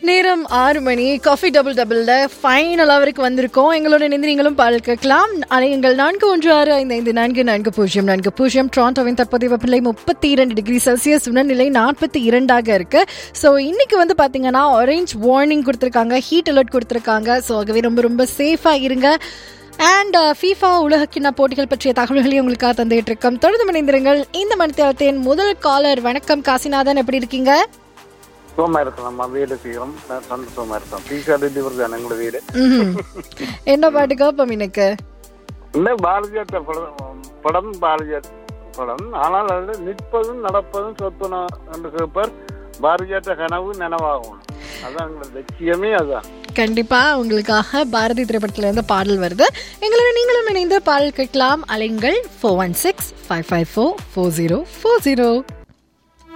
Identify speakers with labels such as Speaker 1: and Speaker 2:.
Speaker 1: நேரம் ஆறு மணி coffee double டபுள்ல ஃபைனலாக வரைக்கும் வந்திருக்கோம் எங்களோட இணைந்து நீங்களும் பாடல் கேட்கலாம் அலையுங்கள் நான்கு ஒன்று ஆறு ஐந்து ஐந்து நான்கு நான்கு பூஜ்ஜியம் நான்கு பூஜ்ஜியம் டொரண்டோவின் தற்போதைய வெப்பநிலை முப்பத்தி இரண்டு டிகிரி செல்சியஸ் உணர்நிலை நாற்பத்தி இரண்டாக இருக்கு ஸோ இன்னைக்கு வந்து பார்த்தீங்கன்னா ஆரஞ்ச் வார்னிங் கொடுத்துருக்காங்க ஹீட் அலர்ட் கொடுத்துருக்காங்க ஸோ ஆகவே ரொம்ப ரொம்ப சேஃபாக இருங்க அண்ட் ஃபீஃபா உலகக்கிண்ண போட்டிகள் பற்றிய தகவல்களையும் உங்களுக்காக தந்துகிட்டு இருக்கோம் தொடர்ந்து மணிந்திருங்கள் இந்த மணித்தளத்தின் முதல் காலர் வணக்கம் காசிநாதன் எப்படி இருக்கீங்க
Speaker 2: சுகமா இருக்கலாம்மா வீடு செய்கிறோம் நான் சந்தோஷமா இருக்கோம் பீஸா டெலிவரி தான் எங்களோட வீடு
Speaker 1: ம்ஹும். என்ன பாட்டு கேட்போம் எனக்கு
Speaker 2: இந்த பாரதியாட்ட படம் படம் பாரதியார் படம் ஆனால் அதில் நிற்பதும் நடப்பதும் சொத்துணும் என்று கேட்பார் பாரதியாட்ட கனவு நனவாகும் அதான் எங்களோட லட்சியமே அதான்
Speaker 1: கண்டிப்பா உங்களுக்காக பாரதி திரைப்படத்துல இருந்து பாடல் வருது எங்களோட நீங்களும் இணைந்து பாடல் கேட்கலாம் அலைங்கள் four one six five five four four zero four zero